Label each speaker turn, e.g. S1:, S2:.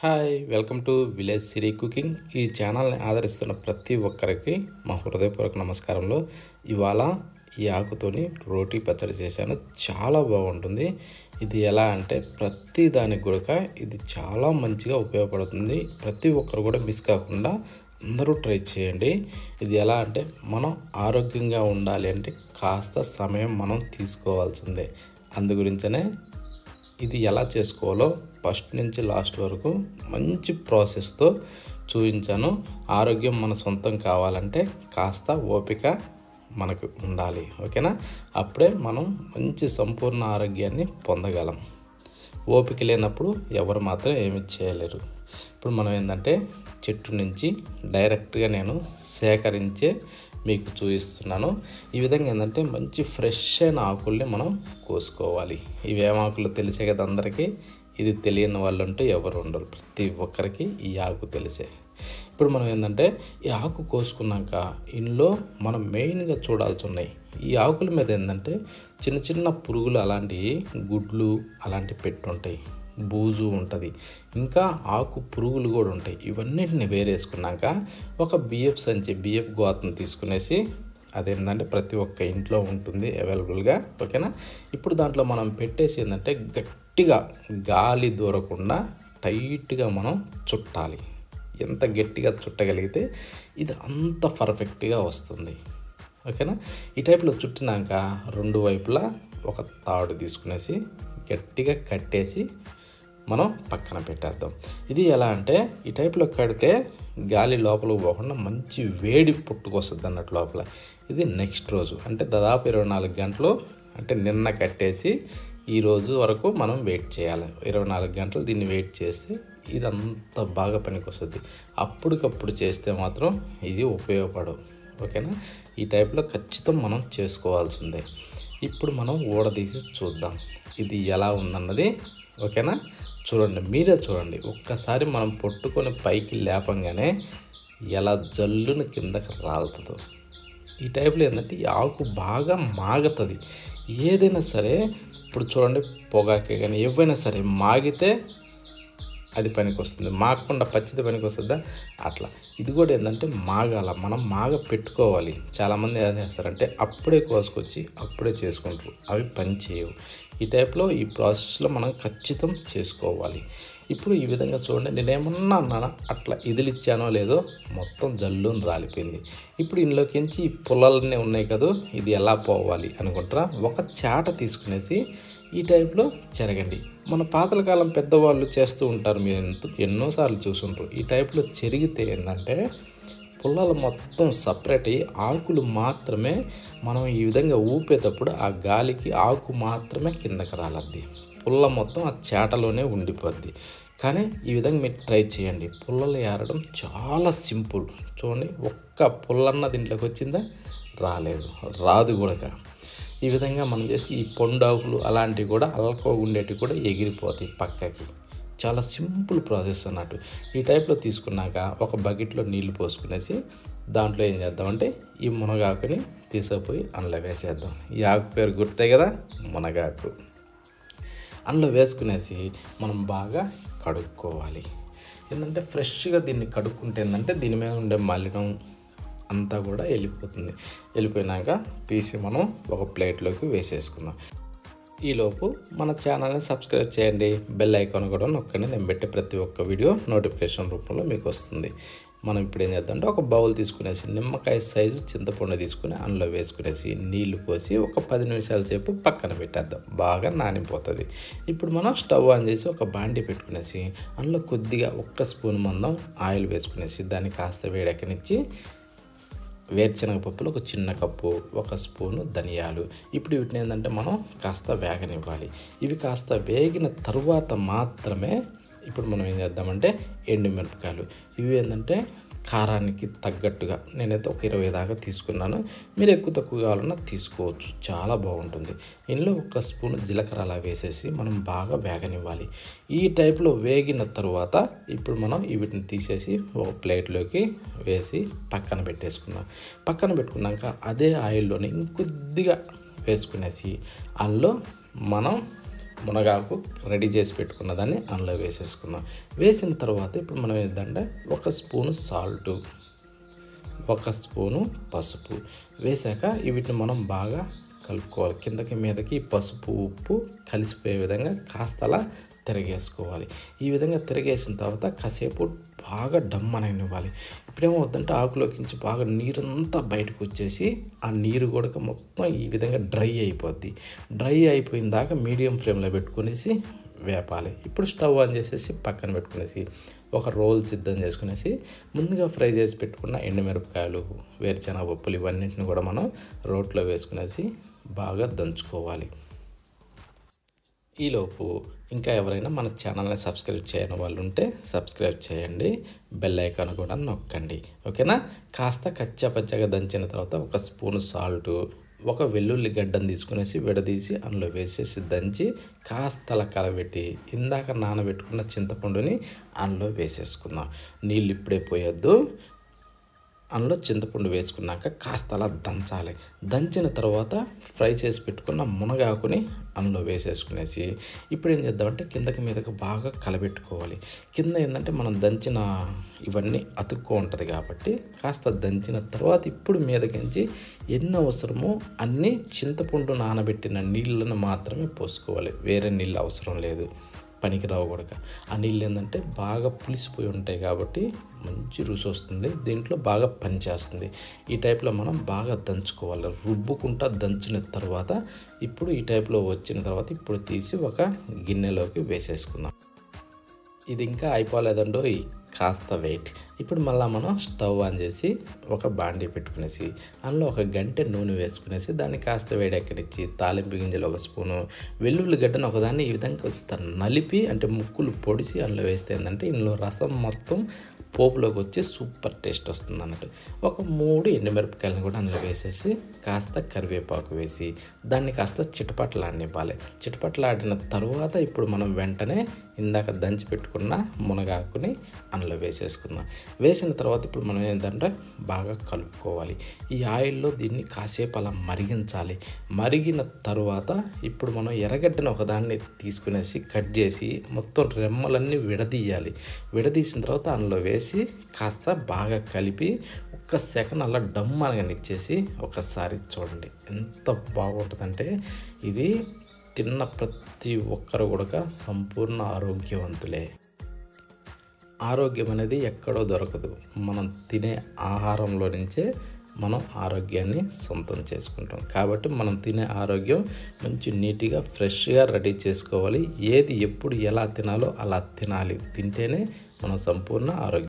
S1: hi welcome to village Siri cooking ఈ ఛానల్ని ఆదరిస్తున్న ప్రతి ఒక్కరికి మా హృదయపూర్వక నమస్కారంలో ఇవాళ ఈ ఆకుతోని రోటీ పచ్చడి చేశాను చాలా బాగుంటుంది ఇది ఎలా అంటే ప్రతి దానికి కూడా ఇది చాలా మంచిగా ఉపయోగపడుతుంది ప్రతి ఒక్కరు కూడా మిస్ కాకుండా అందరూ ట్రై చేయండి ఇది ఎలా అంటే మనం ఆరోగ్యంగా ఉండాలి అంటే కాస్త సమయం మనం తీసుకోవాల్సిందే అందు గురించనే ఇది ఎలా చేసుకోవాలో ఫస్ట్ నుంచి లాస్ట్ వరకు మంచి ప్రాసెస్తో చూపించాను ఆరోగ్యం మన సొంతం కావాలంటే కాస్త ఓపిక మనకు ఉండాలి ఓకేనా అప్పుడే మనం మంచి సంపూర్ణ ఆరోగ్యాన్ని పొందగలం ఓపిక లేనప్పుడు ఎవరు మాత్రం ఏమి చేయలేరు ఇప్పుడు మనం ఏంటంటే చెట్టు నుంచి డైరెక్ట్గా నేను సేకరించే మీకు చూపిస్తున్నాను ఈ విధంగా ఏంటంటే మంచి ఫ్రెష్ అయిన ఆకుల్ని మనం కోసుకోవాలి ఇవి ఏం ఆకులు తెలిసే కదా అందరికీ ఇది తెలియని వాళ్ళు అంటూ ఎవరు ఉండరు ప్రతి ఒక్కరికి ఈ ఆకు తెలిసే ఇప్పుడు మనం ఏంటంటే ఈ ఆకు కోసుకున్నాక ఇందులో మనం మెయిన్గా చూడాల్సి ఉన్నాయి ఈ ఆకుల మీద ఏంటంటే చిన్న చిన్న పురుగులు అలాంటివి గుడ్లు అలాంటివి పెట్టుంటాయి బూజు ఉంటుంది ఇంకా ఆకు పురుగులు కూడా ఉంటాయి ఇవన్నిటిని వేరేసుకున్నాక ఒక బియ్యపు సంచి బియ్యపు గోతను తీసుకునేసి అదేంటంటే ప్రతి ఒక్క ఇంట్లో ఉంటుంది అవైలబుల్గా ఓకేనా ఇప్పుడు దాంట్లో మనం పెట్టేసి ఏంటంటే గట్టిగా గాలి దూరకుండా టైట్గా మనం చుట్టాలి ఎంత గట్టిగా చుట్టగలిగితే ఇది అంత పర్ఫెక్ట్గా వస్తుంది ఓకేనా ఈ టైప్లో చుట్టినాక రెండు వైపులా ఒక తాడు తీసుకునేసి గట్టిగా కట్టేసి మనం పక్కన పెట్టేద్దాం ఇది ఎలా అంటే ఈ టైప్లో కడితే గాలి లోపలికి పోకుండా మంచి వేడి పుట్టుకొస్తుంది అన్నట్టు లోపల ఇది నెక్స్ట్ రోజు అంటే దాదాపు ఇరవై నాలుగు గంటలు అంటే నిన్న కట్టేసి ఈ రోజు వరకు మనం వెయిట్ చేయాలి ఇరవై నాలుగు గంటలు దీన్ని వెయిట్ చేస్తే ఇదంతా బాగా పనికి వస్తుంది అప్పటికప్పుడు చేస్తే మాత్రం ఇది ఉపయోగపడవు ఓకేనా ఈ టైప్లో ఖచ్చితం మనం చేసుకోవాల్సిందే ఇప్పుడు మనం ఊడదీసి చూద్దాం ఇది ఎలా ఉందన్నది ఓకేనా చూడండి మీరే చూడండి ఒక్కసారి మనం పట్టుకొని పైకి లేపంగానే ఎలా జల్లుని కిందకి రాలుతుందో ఈ టైప్లో ఏంటంటే ఈ ఆకు బాగా మాగుతుంది ఏదైనా సరే ఇప్పుడు చూడండి పొగాకే కానీ ఏవైనా సరే మాగితే అది పనికి వస్తుంది మాగకుండా పచ్చిది పనికి వస్తుందా అట్లా ఇది కూడా ఏంటంటే మాగాల మనం మాగ పెట్టుకోవాలి చాలామంది ఏం చేస్తారంటే అప్పుడే కోసుకొచ్చి అప్పుడే చేసుకుంటారు అవి పని చేయవు ఈ టైప్లో ఈ ప్రాసెస్లో మనం ఖచ్చితం చేసుకోవాలి ఇప్పుడు ఈ విధంగా చూడండి నేనేమన్నా అన్నానా అట్లా ఇదిలిచ్చానో లేదో మొత్తం జల్లుని రాలిపోయింది ఇప్పుడు ఇందులోకించి ఈ పుల్లలన్నీ ఉన్నాయి కదా ఇది ఎలా పోవాలి అనుకుంటారా ఒక చాట తీసుకునేసి ఈ టైప్లో చెరగండి మన పాతల కాలం పెద్దవాళ్ళు చేస్తూ ఉంటారు మీరు ఎంతో ఎన్నోసార్లు చూసుంటారు ఈ టైప్లో చెరిగితే ఏంటంటే పుల్లలు మొత్తం సపరేట్ అయ్యి ఆకులు మాత్రమే మనం ఈ విధంగా ఊపేటప్పుడు ఆ గాలికి ఆకు మాత్రమే కిందకి రాలద్ది పుల్ల మొత్తం ఆ చేటలోనే ఉండిపోద్ది కానీ ఈ విధంగా మీరు ట్రై చేయండి పుల్లలు ఏరడం చాలా సింపుల్ చూడండి ఒక్క పుల్లన్న దీంట్లోకి వచ్చిందా రాలేదు రాదు కూడా ఈ విధంగా మనం చేస్తే ఈ పొండాకులు అలాంటివి కూడా అల్కో ఉండేటివి కూడా ఎగిరిపోతాయి పక్కకి చాలా సింపుల్ ప్రాసెస్ అన్నట్టు ఈ టైప్లో తీసుకున్నాక ఒక బకెట్లో నీళ్లు పోసుకునేసి దాంట్లో ఏం చేద్దామంటే ఈ మునగాకుని తీసుకుపోయి అందులో వేసేద్దాం ఈ ఆకు పేరు గుర్తే కదా మునగాకు అందులో వేసుకునేసి మనం బాగా కడుక్కోవాలి ఏంటంటే ఫ్రెష్గా దీన్ని కడుక్కుంటే ఏంటంటే దీని మీద ఉండే మలినం అంతా కూడా వెళ్ళిపోతుంది వెళ్ళిపోయినాక పీసి మనం ఒక ప్లేట్లోకి వేసేసుకుందాం ఈలోపు మన ఛానల్ని సబ్స్క్రైబ్ చేయండి బెల్ ఐకాన్ కూడా నొక్కండి నేను పెట్టే ప్రతి ఒక్క వీడియో నోటిఫికేషన్ రూపంలో మీకు వస్తుంది మనం ఇప్పుడు ఏం చేద్దాం అంటే ఒక బౌల్ తీసుకునేసి నిమ్మకాయ సైజు చింతపండు తీసుకుని అందులో వేసుకునేసి నీళ్లు పోసి ఒక పది నిమిషాల సేపు పక్కన పెట్టేద్దాం బాగా నానిపోతుంది ఇప్పుడు మనం స్టవ్ ఆన్ చేసి ఒక బాండి పెట్టుకునేసి అందులో కొద్దిగా ఒక్క స్పూన్ మందం ఆయిల్ వేసుకునేసి దాన్ని కాస్త వేడెక్కనిచ్చి వేరుశనగ పప్పులు ఒక చిన్న కప్పు ఒక స్పూను ధనియాలు ఇప్పుడు వీటిని ఏంటంటే మనం కాస్త వేగనివ్వాలి ఇవి కాస్త వేగిన తరువాత మాత్రమే ఇప్పుడు మనం ఏం చేద్దామంటే ఎండుమిరపకాయలు ఇవి ఏంటంటే కారానికి తగ్గట్టుగా నేనైతే ఒక ఇరవై దాకా తీసుకున్నాను మీరు ఎక్కువ తక్కువ కావాలన్నా తీసుకోవచ్చు చాలా బాగుంటుంది ఇందులో ఒక స్పూన్ జీలకర్ర అలా వేసేసి మనం బాగా వేగనివ్వాలి ఈ టైప్లో వేగిన తర్వాత ఇప్పుడు మనం వీటిని తీసేసి ఒక ప్లేట్లోకి వేసి పక్కన పెట్టేసుకుందాం పక్కన పెట్టుకున్నాక అదే ఆయిల్లోనే ఇంకొద్దిగా వేసుకునేసి అందులో మనం మునగాకు రెడీ చేసి పెట్టుకున్న దాన్ని అందులో వేసేసుకుందాం వేసిన తర్వాత ఇప్పుడు మనం ఏంటంటే ఒక స్పూను సాల్టు ఒక స్పూను పసుపు వేసాక వీటిని మనం బాగా కలుపుకోవాలి కిందకి మీదకి పసుపు ఉప్పు కలిసిపోయే విధంగా కాస్తలా తిరగేసుకోవాలి ఈ విధంగా తిరగేసిన తర్వాత కాసేపు బాగా డమ్ ఇవ్వాలి ఇప్పుడేమవుతుందంటే ఆకులోకించి బాగా నీరంతా బయటకు వచ్చేసి ఆ నీరు కూడా మొత్తం ఈ విధంగా డ్రై అయిపోద్ది డ్రై అయిపోయిన దాకా మీడియం ఫ్లేమ్లో పెట్టుకునేసి వేపాలి ఇప్పుడు స్టవ్ ఆన్ చేసేసి పక్కన పెట్టుకునేసి ఒక రోల్ సిద్ధం చేసుకునేసి ముందుగా ఫ్రై చేసి పెట్టుకున్న ఎండుమిరపకాయలు వేరుశనగ పప్పులు ఇవన్నింటిని కూడా మనం రోట్లో వేసుకునేసి బాగా దంచుకోవాలి ఈలోపు ఇంకా ఎవరైనా మన ఛానల్ని సబ్స్క్రైబ్ చేయని వాళ్ళు ఉంటే సబ్స్క్రైబ్ చేయండి బెల్ ఐకాన్ కూడా నొక్కండి ఓకేనా కాస్త కచ్చా పచ్చగా దంచిన తర్వాత ఒక స్పూన్ సాల్ట్ ఒక వెల్లుల్లి గడ్డను తీసుకునేసి విడదీసి అందులో వేసేసి దంచి కాస్తల కలబెట్టి ఇందాక నానబెట్టుకున్న చింతపండుని అందులో వేసేసుకుందాం నీళ్ళు ఇప్పుడే పోయొద్దు అందులో చింతపండు వేసుకున్నాక కాస్త అలా దంచాలి దంచిన తర్వాత ఫ్రై చేసి పెట్టుకున్న మునగాకుని అందులో వేసేసుకునేసి ఇప్పుడు ఏం చేద్దామంటే కిందకి మీదకి బాగా కలబెట్టుకోవాలి కింద ఏంటంటే మనం దంచిన ఇవన్నీ అతుక్కో ఉంటుంది కాబట్టి కాస్త దంచిన తర్వాత ఇప్పుడు మీదకించి ఎన్ని అవసరమో అన్నీ చింతపండు నానబెట్టిన నీళ్ళను మాత్రమే పోసుకోవాలి వేరే నీళ్ళు అవసరం లేదు పనికి రావు కూడా ఆ నీళ్ళు ఏంటంటే బాగా పులిసిపోయి ఉంటాయి కాబట్టి మంచి రుచి వస్తుంది దీంట్లో బాగా పనిచేస్తుంది ఈ టైప్లో మనం బాగా దంచుకోవాలి రుబ్బుకుంటా దంచిన తర్వాత ఇప్పుడు ఈ టైప్లో వచ్చిన తర్వాత ఇప్పుడు తీసి ఒక గిన్నెలోకి వేసేసుకుందాం ఇది ఇంకా అయిపోలేదండో కాస్త వెయిట్ ఇప్పుడు మళ్ళీ మనం స్టవ్ ఆన్ చేసి ఒక బాండీ పెట్టుకునేసి అందులో ఒక గంటె నూనె వేసుకునేసి దాన్ని కాస్త వేడెక్కనిచ్చి తాలింపు గింజలు ఒక స్పూను వెల్లుల్లి గడ్డను ఒకదాన్ని ఈ విధంగా వస్తారు నలిపి అంటే ముక్కులు పొడిసి అందులో వేస్తే ఏంటంటే ఇందులో రసం మొత్తం పోపులోకి వచ్చి సూపర్ టేస్ట్ వస్తుంది అన్నట్టు ఒక మూడు ఎండుమిరపకాయలను కూడా అందులో వేసేసి కాస్త కరివేపాకు వేసి దాన్ని కాస్త చిటపట్లాడనివ్వాలి చిటపట్లాడిన తర్వాత ఇప్పుడు మనం వెంటనే ఇందాక దంచి పెట్టుకున్న మునగాకుని అందులో వేసేసుకుందాం వేసిన తర్వాత ఇప్పుడు మనం ఏంటంటే బాగా కలుపుకోవాలి ఈ ఆయిల్లో దీన్ని కాసేపు అలా మరిగించాలి మరిగిన తర్వాత ఇప్పుడు మనం ఎర్రగడ్డను ఒకదాన్ని తీసుకునేసి కట్ చేసి మొత్తం రెమ్మలన్నీ విడదీయాలి విడదీసిన తర్వాత అందులో వేసి కాస్త బాగా కలిపి ఒక్క సెకండ్ అలా డమ్ అనగానిచ్చేసి ఒకసారి చూడండి ఎంత బాగుంటుందంటే ఇది తిన్న ప్రతి ఒక్కరు కూడా సంపూర్ణ ఆరోగ్యవంతులే ఆరోగ్యం అనేది ఎక్కడో దొరకదు మనం తినే ఆహారంలో నుంచే మనం ఆరోగ్యాన్ని సొంతం చేసుకుంటాం కాబట్టి మనం తినే ఆరోగ్యం మంచి నీట్గా ఫ్రెష్గా రెడీ చేసుకోవాలి ఏది ఎప్పుడు ఎలా తినాలో అలా తినాలి తింటేనే మనం సంపూర్ణ ఆరోగ్యం